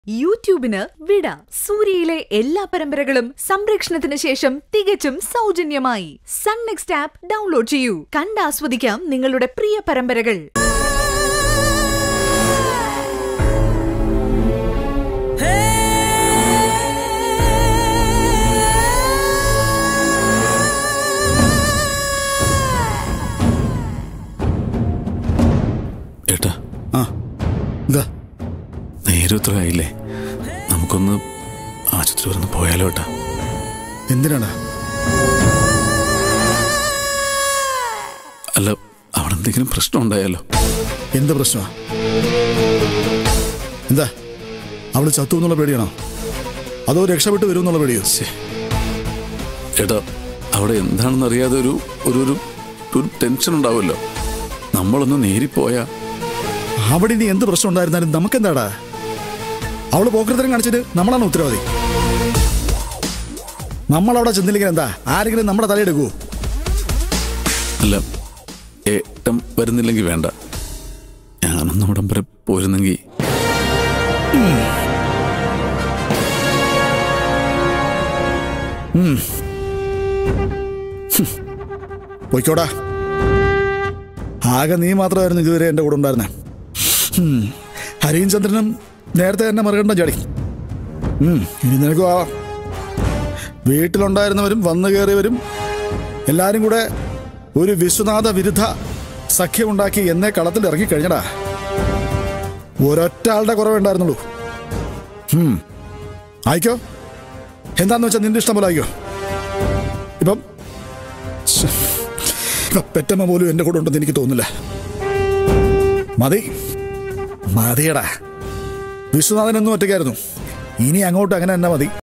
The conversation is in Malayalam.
യൂട്യൂബിന് വിട സൂര്യയിലെ എല്ലാ പരമ്പരകളും സംരക്ഷണത്തിന് ശേഷം തികച്ചും സൗജന്യമായി സൺ നെക്സ്റ്റ് ആപ്പ് ഡൗൺലോഡ് ചെയ്യൂ കണ്ടാസ്വദിക്കാം നിങ്ങളുടെ പ്രിയ പരമ്പരകൾ ഏട്ടാ ആ എന്താ നേരെ ഉത്തരം ആയില്ലേ നമുക്കൊന്ന് ആശുപത്രി വന്ന് പോയാലോ ഏട്ടാ എന്തിനാണ് അല്ല അവിടെ എന്തെങ്കിലും പ്രശ്നം ഉണ്ടായാലോ എന്ത് പ്രശ്നമാ എന്താ അവള് ചത്തു എന്നുള്ള പേടിയാണോ അതോ രക്ഷപ്പെട്ട് വരും എന്നുള്ള പേടിയോ ശ്ശേ. ഏട്ടാ അവിടെ എന്താണെന്ന് അറിയാതെ ഒരു ഒരു ഒരു ഒരു ടെൻഷൻ ഉണ്ടാവുമല്ലോ നമ്മളൊന്ന് നേരിപ്പോയാ അവിടെ ഇനി എന്ത് പ്രശ്നം ഉണ്ടായിരുന്നാലും നമുക്കെന്താടാ അവള് പോക്കരത്തരം കാണിച്ചിട്ട് നമ്മളാണ് ഉത്തരവാദി നമ്മളവിടെ ചെന്നില്ലെങ്കിൽ എന്താ ആരെങ്കിലും നമ്മുടെ തലയെടുക്കുവോ അല്ല ഏട്ടം വരുന്നില്ലെങ്കിൽ വേണ്ട ഞാനൊന്നും അവിടം വരെ പോയിരുന്നെങ്കിൽ പൊയ്ക്കോടാ ആകെ നീ മാത്രമായിരുന്നു ഇതുവരെ എൻ്റെ കൂടെ ഉണ്ടായിരുന്നെ ഉം. ഹരിയും ചന്ദ്രനും നേരത്തെ തന്നെ മറുകണ്ഠം ചാടി ഉം, ഇനി നിനക്കും ആവാം വീട്ടിലുണ്ടായിരുന്നവരും വന്നു കയറിയവരും എല്ലാരും കൂടെ ഒരു വിശ്വനാഥ വിരുദ്ധ സഖ്യമുണ്ടാക്കി എന്നെ കളത്തിൽ ഇറങ്ങി കഴിഞ്ഞടാ ഒരൊറ്റ ആളുടെ കുറവേ ഉണ്ടായിരുന്നുള്ളൂ ഉം. ആയിക്കോ എന്താന്ന് വെച്ചാൽ നിന്റെ ഇഷ്ടം പോലെ ആയിക്കോ ഇപ്പം ശ്ശെ. ഇപ്പൊ പെറ്റമ്മ പോലും എന്റെ കൂടെ ഉണ്ടെന്ന് എനിക്ക് തോന്നുന്നില്ല മതി മതിയടാ വിശ്വനാഥൻ എന്നും ഒറ്റയ്ക്കായിരുന്നു ഇനി അങ്ങോട്ട് അങ്ങനെ തന്നെ മതി